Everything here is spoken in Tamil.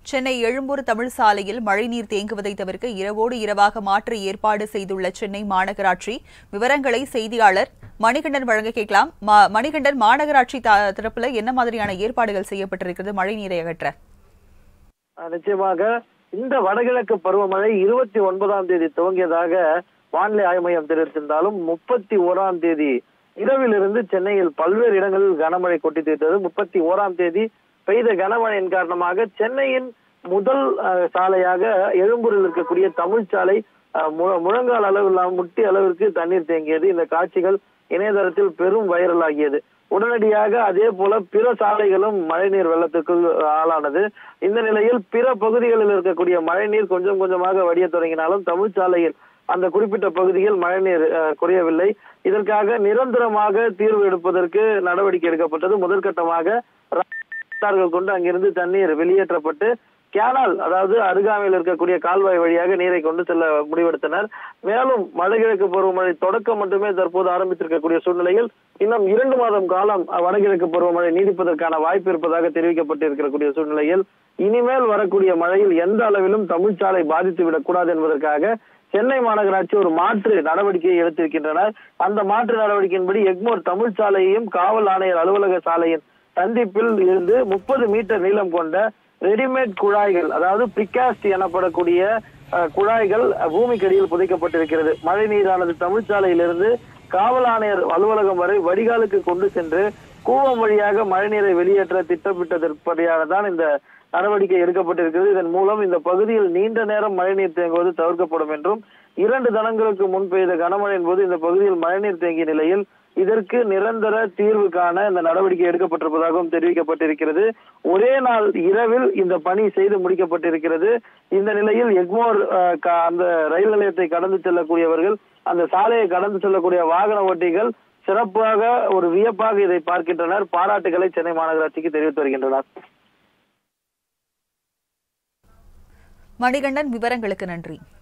சென்னை எழும்பூர் தமிழ் சாலையில் மழைநீர் தேங்குவதை தவிர்க்க இரவோடு இரவாக மாற்ற ஏற்பாடு செய்துள்ள சென்னை மாநகராட்சி விவரங்களை செய்தியாளர் மணிகண்டன் வழங்க கேட்கலாம் ம- மணிகண்டன் மாநகராட்சி த- தரப்புல என்ன மாதிரியான ஏற்பாடுகள் செய்யப்பட்டிருக்கிறது மழைநீரை அகற்ற அஹ் நிச்சயமாக இந்த வடகிழக்கு பருவமழை இருபத்தி ஒன்பதாம் தேதி துவங்கியதாக வானிலை ஆய்வு மையம் தெரிவித்திருந்தாலும் முப்பத்தி ஓராம் தேதி இரவிலிருந்து சென்னையில் பல்வேறு இடங்களில் கனமழை கொட்டி தீர்த்தது முப்பத்தி ஓராம் தேதி பெய்த கனமழையின் காரணமாக சென்னையின் முதல் அஹ், சாலையாக எழும்பூரில் இருக்கக்கூடிய தமிழ் சாலை அஹ், மு- முழங்கால் அளவு இல்லாமல் முட்டி அளவிற்கு தண்ணீர் தேங்கியது இந்த காட்சிகள் இணையதளத்தில் பெரும் வைரல் ஆகியது உடனடியாக அதே போல பிற சாலைகளும் மழைநீர் வெள்ளத்துக்குள் ஆளானது இந்த நிலையில் பிற பகுதிகளில் இருக்கக்கூடிய மழைநீர் கொஞ்சம் கொஞ்சமாக வடிய தொடங்கினாலும் தமிழ் சாலையில் அந்த குறிப்பிட்ட பகுதியில் மழைநீர் அஹ், குறையவில்லை இதற்காக நிரந்தரமாக தீர்வு எடுப்பதற்கு நடவடிக்கை எடுக்கப்பட்டது முதற்கட்டமாக ராட்டார்கள் கொண்டு அங்கிருந்து தண்ணீர் வெளியேற்றப்பட்டு கேனால் அதாவது அருகாமையில் இருக்கக்கூடிய கால்வாய் வழியாக நீரை கொண்டு செல்ல முடிவெடுத்தனர் மேலும் வடகிழக்கு பருவமழை தொடக்கம் மட்டுமே தற்போது ஆரம்பித்திருக்கக்கூடிய சூழ்நிலையில் இன்னும் இரண்டு மாதம் காலம் அஹ், வடகிழக்கு பருவமழை நீடிப்பதற்கான வாய்ப்பு இருப்பதாக தெரிவிக்கப்பட்டிருக்கக்கூடிய சூழ்நிலையில் இனிமேல் வரக்கூடிய மழையில் எந்த அளவிலும் தமிழ்ச்சாலை பாதித்து விடக்கூடாது என்பதற்காக சென்னை மாநகராட்சி ஒரு மாற்று நடவடிக்கையை எடுத்திருக்கின்றனர் அந்த மாற்று நடவடிக்கையின்படி எக்மோர் தமிழ் சாலையையும் காவல் ஆணையர் அலுவலக சாலையின் சந்திப்பில் இருந்து முப்பது மீட்டர் நீளம் கொண்ட ரெடிமேட் குழாய்கள் அதாவது பிரிகாஸ்ட் எனப்படக்கூடிய அஹ், குழாய்கள் அஹ், பூமிக்கடியில் புதைக்கப்பட்டிருக்கிறது மழை நீரானது தமிழ்ச்சாலையிலிருந்து காவல் ஆணையர் அலுவலகம் வரை வடிகாலுக்கு கொண்டு சென்று கூவம் வழியாக மழைநீரை வெளியேற்ற திட்டமிட்டதற்படியானதான் இந்த நடவடிக்கை எடுக்கப்பட்டிருக்கிறது இதன் மூலம் இந்த பகுதியில் நீண்ட நேரம் மழைநீர் தேங்குவது தவிர்க்கப்படும் என்றும் இரண்டு தினங்களுக்கு முன் பெய்த கனமழையின் போது இந்த பகுதியில் மழைநீர் தேங்கிய நிலையில் இதற்கு நிரந்தர தீர்வு காண இந்த நடவடிக்கை எடுக்கப்பட்டிருப்பதாகவும் தெரிவிக்கப்பட்டிருக்கிறது ஒரே நாள் இரவில் இந்த பணி செய்து முடிக்கப்பட்டிருக்கிறது இந்த நிலையில் எக்மோர் அஹ், க- அந்த ரயில் நிலையத்தை கடந்து செல்லக்கூடியவர்கள் அந்த சாலையை கடந்து செல்லக்கூடிய வாகன ஓட்டிகள் சிறப்பாக ஒரு வியப்பாக இதை பார்க்கின்றனர் பாராட்டுகளை சென்னை மாநகராட்சிக்கு தெரிவித்து வருகின்றனர் மணிகண்டன் விவரங்களுக்கு நன்றி